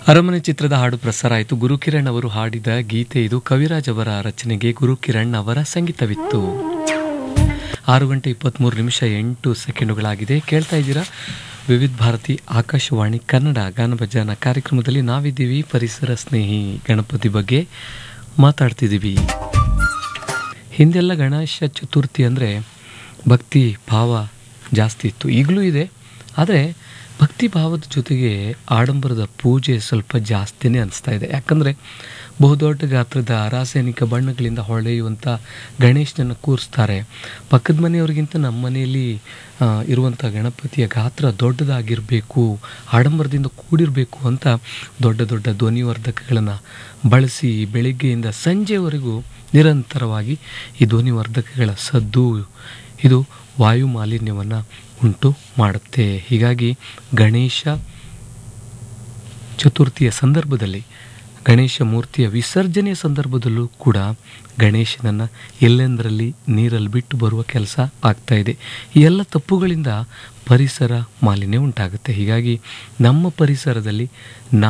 ಅರಮನೆ ಚಿತ್ರದ ಹಾಡು ಪ್ರಸಾರ ಆಯಿತು ಗುರುಕಿರಣ್ ಅವರು ಹಾಡಿದ ಗೀತೆ ಇದು ಕವಿರಾಜ್ ಅವರ ರಚನೆಗೆ ಗುರುಕಿರಣ್ ಅವರ ಸಂಗೀತವಿತ್ತು ಆರು ಗಂಟೆ ಇಪ್ಪತ್ತ್ಮೂರು ನಿಮಿಷ ಎಂಟು ಸೆಕೆಂಡುಗಳಾಗಿದೆ ಕೇಳ್ತಾ ಇದ್ದೀರಾ ವಿವಿಧ ಭಾರತಿ ಆಕಾಶವಾಣಿ ಕನ್ನಡ ಗಾನಭಜಾನ ಕಾರ್ಯಕ್ರಮದಲ್ಲಿ ನಾವಿದ್ದೀವಿ ಪರಿಸರ ಸ್ನೇಹಿ ಗಣಪತಿ ಬಗ್ಗೆ ಮಾತಾಡ್ತಿದ್ದೀವಿ ಹಿಂದೆಲ್ಲ ಗಣೇಶ ಚತುರ್ಥಿ ಅಂದರೆ ಭಕ್ತಿ ಭಾವ ಜಾಸ್ತಿ ಇತ್ತು ಈಗಲೂ ಇದೆ ಆದರೆ ಭಕ್ತಿ ಭಾವದ ಜೊತೆಗೆ ಆಡಂಬರದ ಪೂಜೆ ಸ್ವಲ್ಪ ಜಾಸ್ತಿನೇ ಅನಿಸ್ತಾ ಇದೆ ಯಾಕಂದರೆ ಬಹುದೊಡ್ಡ ಗಾತ್ರದ ರಾಸಾಯನಿಕ ಬಣ್ಣಗಳಿಂದ ಹೊಳೆಯುವಂಥ ಗಣೇಶನನ್ನು ಕೂರಿಸ್ತಾರೆ ಪಕ್ಕದ ಮನೆಯವರಿಗಿಂತ ನಮ್ಮ ಮನೆಯಲ್ಲಿ ಆ, ಇರುವಂಥ ಗಣಪತಿಯ ಗಾತ್ರ ದೊಡ್ಡದಾಗಿರಬೇಕು ಆಡಂಬರದಿಂದ ಕೂಡಿರಬೇಕು ಅಂತ ದೊಡ್ಡ ದೊಡ್ಡ ಧ್ವನಿವರ್ಧಕಗಳನ್ನು ಬಳಸಿ ಬೆಳಿಗ್ಗೆಯಿಂದ ಸಂಜೆವರೆಗೂ ನಿರಂತರವಾಗಿ ಈ ಧ್ವನಿವರ್ಧಕಗಳ ಸದ್ದು ಇದು ವಾಯು ಮಾಲಿನ್ಯವನ್ನು ಉಂಟು ಮಾಡುತ್ತೆ ಹೀಗಾಗಿ ಗಣೇಶ ಚತುರ್ಥಿಯ ಸಂದರ್ಭದಲ್ಲಿ ಗಣೇಶ ಮೂರ್ತಿಯ ವಿಸರ್ಜನೆಯ ಸಂದರ್ಭದಲ್ಲೂ ಕೂಡ ಗಣೇಶನನ್ನು ಎಲ್ಲೆಂದರಲ್ಲಿ ನೀರಲ್ಲಿ ಬಿಟ್ಟು ಬರುವ ಕೆಲಸ ಆಗ್ತಾ ಇದೆ ಈ ಎಲ್ಲ ತಪ್ಪುಗಳಿಂದ ಪರಿಸರ ಮಾಲಿನ್ಯ ಉಂಟಾಗುತ್ತೆ ಹೀಗಾಗಿ ನಮ್ಮ ಪರಿಸರದಲ್ಲಿ